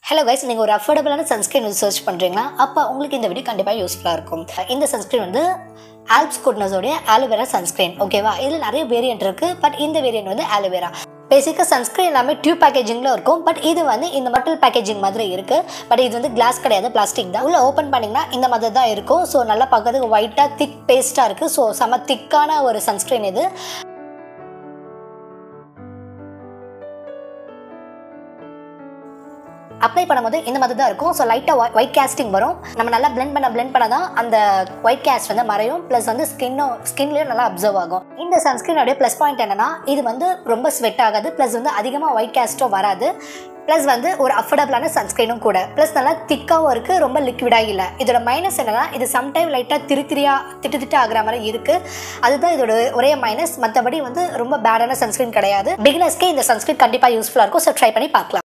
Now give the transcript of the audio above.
hello guys நீங்கள் ஒரு அஃபோர்டபுளான sunscreen வந்து சர்ச் பண்ணுறீங்களா அப்போ உங்களுக்கு இந்த வீடியோ கண்டிப்பாக யூஸ்ஃபுல்லாக இருக்கும் இந்த சன்ஸ்கிரீன் வந்து ஆல்ப்ஸ் குட்னஸோடைய ஆலோவேரா சன்ஸ்கிரீன் ஓகேவா இதில் நிறைய வேரியன்ட் இருக்குது பட் இந்த வேரியன்ட் வந்து ஆலோவேரா பேசிக்காக சன்ஸ்கிரீன் எல்லாமே டியூப் பேக்கேஜிங்கில் இருக்கும் பட் இது வந்து இந்த மட்டல் பேக்கேஜிங் மாதிரி இருக்குது பட் இது வந்து கிளாஸ் கிடையாது பிளாஸ்டிக் தான் உள்ள ஓப்பன் பண்ணிங்கன்னா இந்த மாதிரி தான் இருக்கும் ஸோ நல்லா பார்க்கறதுக்கு ஒயிட்டாக திக் பேஸ்ட்டாக இருக்குது ஸோ செம திக்கான ஒரு சன்ஸ்கிரீன் இது அப்ளை பண்ணும்போது இந்த மாதிரி தான் இருக்கும் ஸோ லைட்டாக ஒயிட் கேஸ்டிங் வரும் நம்ம நல்லா பிளெண்ட் பண்ண பிளெண்ட் பண்ண தான் அந்த ஒயிட் கேஸ்ட் வந்து மறையும் ப்ளஸ் வந்து ஸ்கின்னும் ஸ்கின்லேயும் நல்லா அப்சர்வ் ஆகும் இந்த சன்ஸ்கிரீனோடைய ப்ளஸ் பாயிண்ட் என்னன்னா இது வந்து ரொம்ப ஸ்வெட் ஆகாது ப்ளஸ் வந்து அதிகமாக ஒயிட் கேஸ்ட்டும் வராது ப்ளஸ் வந்து ஒரு அஃபோர்டபுளான சன்ஸ்கிரீனும் கூட ப்ளஸ் நல்லா திக்காகவும் இருக்குது ரொம்ப லிக்விடாக இல்லை இதோட மைனஸ் என்னன்னா இது சம்டைம் லைட்டாக திரு திரியா திட்டு திட்டு ஆகிற மாதிரி இருக்குது அதுதான் இதோட ஒரே மைனஸ் மற்றபடி வந்து ரொம்ப பேடான சன்ஸ்கிரீன் கிடையாது பிகினர்ஸ்க்கே இந்த சன்ஸ்கிரீன் கண்டிப்பாக யூஸ்ஃபுல்லாக இருக்கும் ஸோ ட்ரை பண்ணி பார்க்கலாம்